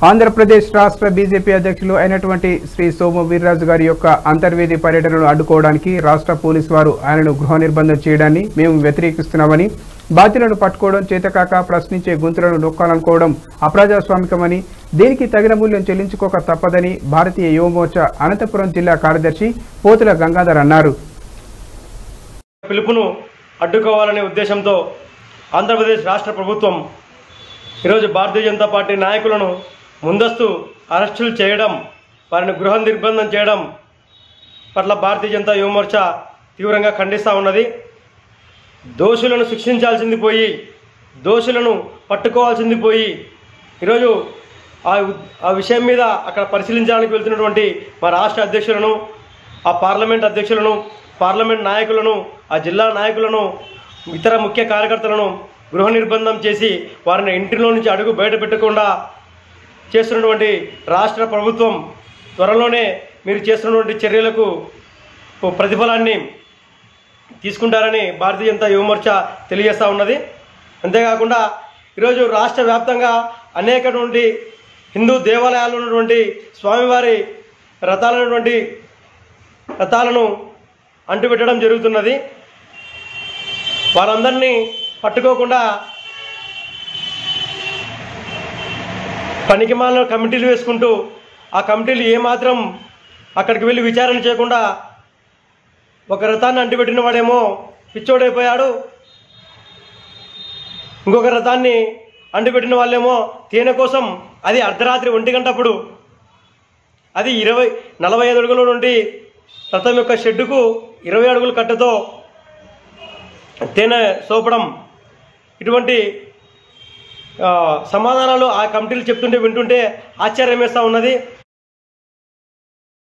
ఆంధ్రప్రదేశ్ రాష్ట్ర బీజేపీ అధ్యక్షులు అయినటువంటి శ్రీ సోము వీర్రాజు గారి యొక్క అంతర్వేది పర్యటనను అడ్డుకోవడానికి రాష్ట్ర పోలీసు వారు ఆయనను గృహ నిర్బంధం చేయడాన్ని మేము వ్యతిరేకిస్తున్నామని బాధ్యులను పట్టుకోవడం చేతకాక ప్రశ్నించే గొంతులను నొక్కాలనుకోవడం అప్రజాస్వామికమని దీనికి తగిన మూల్యం చెల్లించుకోక తప్పదని భారతీయ యువమోర్చా అనంతపురం జిల్లా కార్యదర్శి పోతుల గంగాధర్ అన్నారు పిలుపును అడ్డుకోవాలనే ఉద్దేశంతో ఆంధ్రప్రదేశ్ రాష్ట్ర ప్రభుత్వం ఈరోజు భారతీయ జనతా పార్టీ నాయకులను ముందస్తు అరెస్టులు చేయడం వారిని గృహ నిర్బంధం చేయడం పట్ల భారతీయ జనతా యువమోర్చా తీవ్రంగా ఖండిస్తూ ఉన్నది దోషులను శిక్షించాల్సింది పోయి దోషులను పట్టుకోవాల్సింది పోయి ఈరోజు ఆ ఉ- ఆ విషయం మీద అక్కడ పరిశీలించడానికి వెళ్తున్నటువంటి మా రాష్ట్ర అధ్యక్షులను ఆ పార్లమెంట్ అధ్యక్షులను పార్లమెంట్ నాయకులను ఆ జిల్లా నాయకులను ఇతర ముఖ్య కార్యకర్తలను గృహ నిర్బంధం చేసి వారిని ఇంటిలో నుంచి అడుగు బయట పెట్టకుండా చేస్తున్నటువంటి రాష్ట్ర ప్రభుత్వం త్వరలోనే మీరు చేస్తున్నటువంటి చర్యలకు ఓ ప్రతిఫలాన్ని తీసుకుంటారని భారతీయ జనతా యువమోర్చా తెలియజేస్తూ ఉన్నది అంతేకాకుండా ఈరోజు రాష్ట్ర వ్యాప్తంగా అనేకటువంటి హిందూ దేవాలయాల్లో ఉన్నటువంటి స్వామివారి రథాలైనటువంటి రథాలను అంటుపెట్టడం జరుగుతున్నది వారందరినీ పట్టుకోకుండా పనికిమాలిన కమిటీలు వేసుకుంటూ ఆ కమిటీలు ఏమాత్రం అక్కడికి వెళ్ళి విచారణ చేయకుండా ఒక రథాన్ని అంటిపెట్టిన వాడేమో పిచ్చోడైపోయాడు ఇంకొక రథాన్ని అంటిపెట్టిన వాళ్ళేమో తేనె కోసం అది అర్ధరాత్రి ఒంటి గంటప్పుడు అది ఇరవై నలభై ఐదు అడుగుల నుండి రథం యొక్క షెడ్డుకు ఇరవై అడుగుల కట్టెతో తేనె సోపడం ఇటువంటి ఆ, సమాధానాలు ఆ కమిటీలు చెప్తుంటే వింటుంటే ఆశ్చర్యం వేస్తూ ఉన్నది